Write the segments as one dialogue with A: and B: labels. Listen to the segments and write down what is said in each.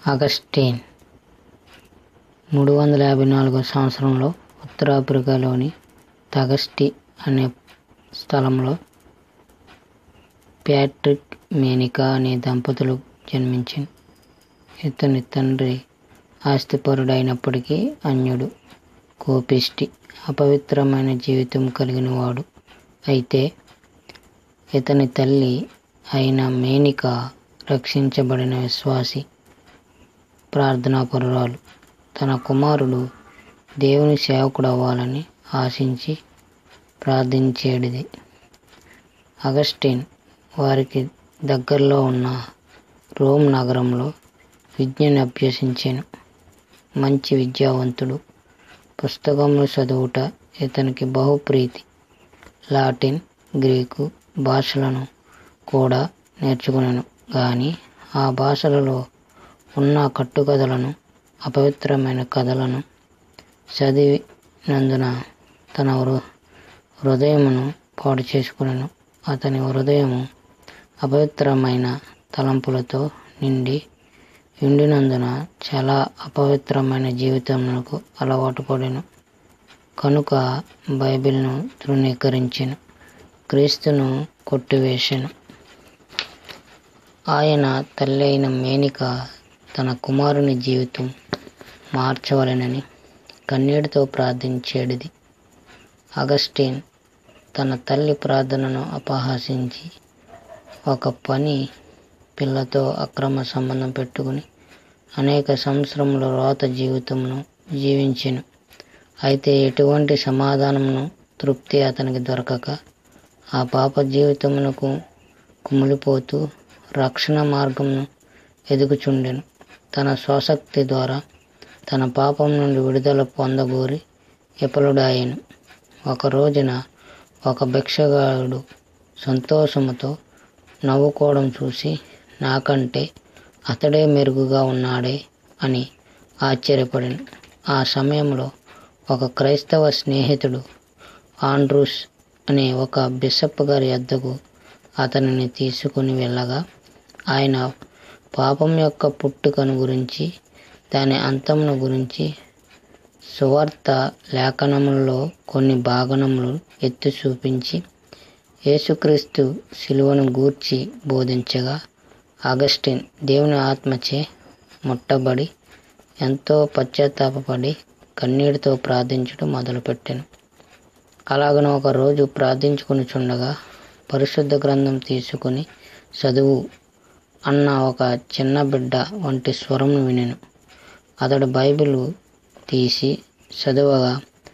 A: Augustine మూడు వందల యాభై నాలుగో సంవత్సరంలో ఉత్తరాఫ్రికాలోని తగస్టి అనే స్థలంలో ప్యాట్రిక్ మేనికా అనే దంపతులు జన్మించింది ఇతని తండ్రి ఆస్తిపరుడైనప్పటికీ అన్యుడు కోపిష్టి అపవిత్రమైన జీవితం కలిగిన వాడు అయితే ఇతని తల్లి అయిన మేనిక రక్షించబడిన విశ్వాసి ప్రార్థనాపరురాలు తన కుమారుడు దేవుని సేవకుడు అవ్వాలని ఆశించి ప్రార్థించేటిది అగస్టిన్ వారికి దగ్గరలో ఉన్న రోమ్ నగరంలో విద్యను అభ్యసించాను మంచి విద్యావంతుడు పుస్తకములు చదువుట ఇతనికి బహుప్రీతి లాటిన్ గ్రీకు భాషలను కూడా నేర్చుకున్నాను కానీ ఆ భాషలలో ఉన్న కట్టుకథలను అపవిత్రమైన కథలను చదివినందున తన హృ హృదయమును పాడు చేసుకున్నాను అతని హృదయము అపవిత్రమైన తలంపులతో నిండి ఉండినందున చాలా అపవిత్రమైన జీవితమునకు అలవాటు పడెను కనుక బైబిల్ను తృణీకరించెను క్రీస్తును కొట్టివేసెను ఆయన తల్లి అయిన మేనిక తన కుమారుని జీవితం మార్చవలెనని కన్నీటితో ప్రార్థించేటిది అగస్టిన్ తన తల్లి ప్రార్థనను అపహాసించి ఒక పని పిల్లతో అక్రమ సంబంధం పెట్టుకుని అనేక సంవత్సరముల రోత జీవితమును జీవించెను అయితే ఎటువంటి సమాధానమును తృప్తి అతనికి దొరకక ఆ పాప జీవితమునకు కుమిలిపోతూ రక్షణ మార్గమును ఎదుగుచుండెను తన స్వశక్తి ద్వారా తన పాపం నుండి విడుదల పొందగోరి విఫలుడాయను ఒక రోజున ఒక భిక్షగాడు సంతోషముతో నవ్వుకోవడం చూసి నాకంటే అతడే మెరుగుగా ఉన్నాడే అని ఆశ్చర్యపడిను ఆ సమయంలో ఒక క్రైస్తవ స్నేహితుడు ఆండ్రూస్ అనే ఒక బిషప్ గారి వద్దకు అతనిని తీసుకుని వెళ్ళగా ఆయన పాపం యొక్క పుట్టుకను గురించి దాని అంతమును గురించి సువార్త లేఖనములలో కొన్ని భాగనములు ఎత్తి చూపించి యేసుక్రీస్తు శిలువను గూర్చి బోధించగా అగస్టిన్ దేవుని ఆత్మచే ముట్టబడి ఎంతో పశ్చాత్తాపడి కన్నీటితో ప్రార్థించడం మొదలుపెట్టాను అలాగను ఒక రోజు ప్రార్థించుకుని చుండగా పరిశుద్ధ గ్రంథం తీసుకుని చదువు అన్న ఒక చిన్న బిడ్డ వంటి స్వరంను వినెను అతడు బైబిల్ తీసి చదవగా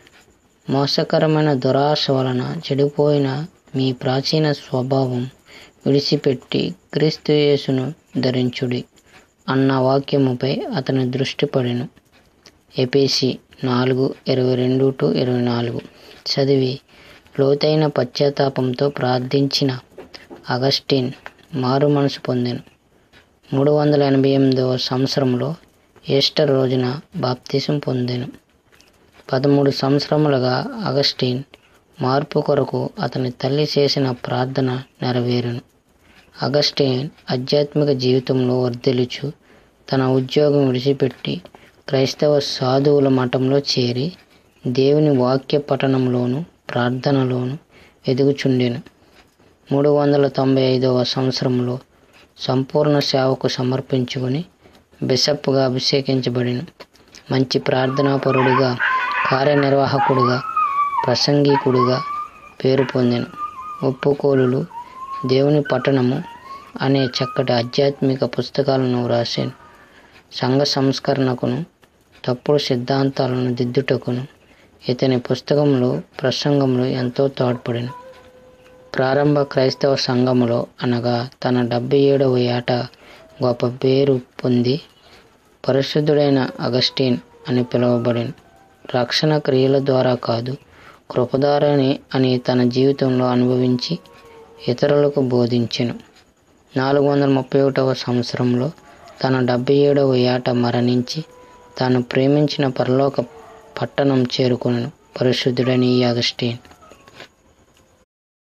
A: మోసకరమైన దురాశ వలన చెడిపోయిన మీ ప్రాచీన స్వభావం విడిచిపెట్టి క్రీస్తు యేసును ధరించుడి అన్న వాక్యముపై అతని దృష్టి పడెను ఎపిసి నాలుగు ఇరవై రెండు టు ఇరవై నాలుగు చదివి లోతైన పశ్చాత్తాపంతో ప్రార్థించిన అగస్టిన్ మారు మనసు పొందెను మూడు వందల ఎనభై ఎనిమిదవ సంవత్సరంలో ఈస్టర్ రోజున బాప్తిసం పొందెను పదమూడు సంవత్సరములుగా అగస్టిన్ మార్పు కొరకు అతని తల్లి చేసిన ప్రార్థన నెరవేరును అగస్టిన్ ఆధ్యాత్మిక జీవితంలో వర్ధిల్లుచు తన ఉద్యోగం విడిచిపెట్టి క్రైస్తవ సాధువుల మఠంలో చేరి దేవుని వాక్య పఠనంలోను ప్రార్థనలోను ఎదుగుచుండెను మూడు వందల తొంభై ఐదవ సంవత్సరంలో సంపూర్ణ సేవకు సమర్పించుకొని బిషప్గా అభిషేకించబడిన మంచి ప్రార్థనాపరుడిగా కార్యనిర్వాహకుడిగా ప్రసంగికుడిగా పేరు పొందెను ఒప్పుకోలులు దేవుని పట్టణము అనే చక్కటి ఆధ్యాత్మిక పుస్తకాలను వ్రాసాను సంఘ సంస్కరణకును తప్పుడు సిద్ధాంతాలను దిద్దుటకును ఇతని పుస్తకంలో ప్రసంగంలో ఎంతో తోడ్పడిను ప్రారంభ క్రైస్తవ సంఘములో అనగా తన డెబ్బై ఏడవ ఏట గొప్ప పేరు పొంది పరిశుద్ధుడైన అగస్టిన్ అని పిలువబడిన రక్షణ క్రియల ద్వారా కాదు కృపదారని అని తన జీవితంలో అనుభవించి ఇతరులకు బోధించెను నాలుగు వందల ముప్పై ఒకటవ సంవత్సరంలో తన డెబ్బై ఏడవ ఏట మరణించి తాను ప్రేమించిన పరలోక పట్టణం చేరుకునను పరిశుద్ధుడని ఈ అగస్టిన్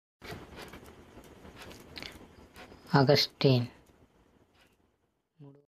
A: అగస్టిన్